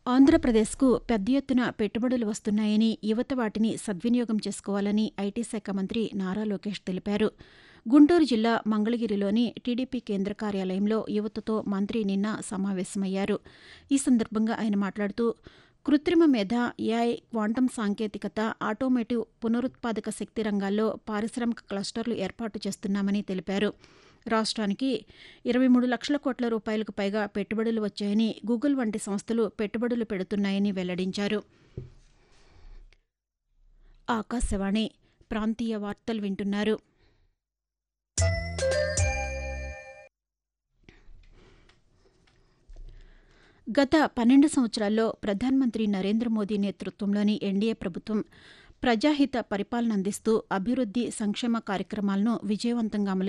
ఆంధ్రప్రదేశ్కు పెద్ద ఎత్తున పెట్టుబడులు వస్తున్నాయని యువత వాటిని సద్వినియోగం చేసుకోవాలని ఐటీ శాఖ మంత్రి నారా లోకేష్ తెలిపారు గుంటూరు జిల్లా మంగళగిరిలోని టీడీపీ కేంద్ర కార్యాలయంలో యువతతో మంత్రి నిన్న సమావేశమయ్యారు ఈ సందర్భంగా ఆయన మాట్లాడుతూ కృత్రిమ మేధ ఏఐ క్వాంటం సాంకేతికత ఆటోమేటివ్ పునరుత్పాదక శక్తి రంగాల్లో పారిశ్రామిక క్లస్టర్లు ఏర్పాటు చేస్తున్నామని తెలిపారు రాష్ట్రానికి ఇరవై మూడు లక్షల కోట్ల రూపాయలకు పైగా పెట్టుబడులు వచ్చాయని గూగుల్ వంటి సంస్థలు పెట్టుబడులు పెడుతున్నాయని వెల్లడించారు ఆకాశవాణి ప్రాంతీయ వార్తలు వింటున్నారు గత పన్నెండు సంవత్సరాల్లో ప్రధానమంత్రి నరేంద్ర మోదీ నేతృత్వంలోని ఎన్డీఏ ప్రభుత్వం ప్రజాహిత పరిపాలన అందిస్తూ అభివృద్ది సంక్షేమ కార్యక్రమాలను విజయవంతంగా అమలు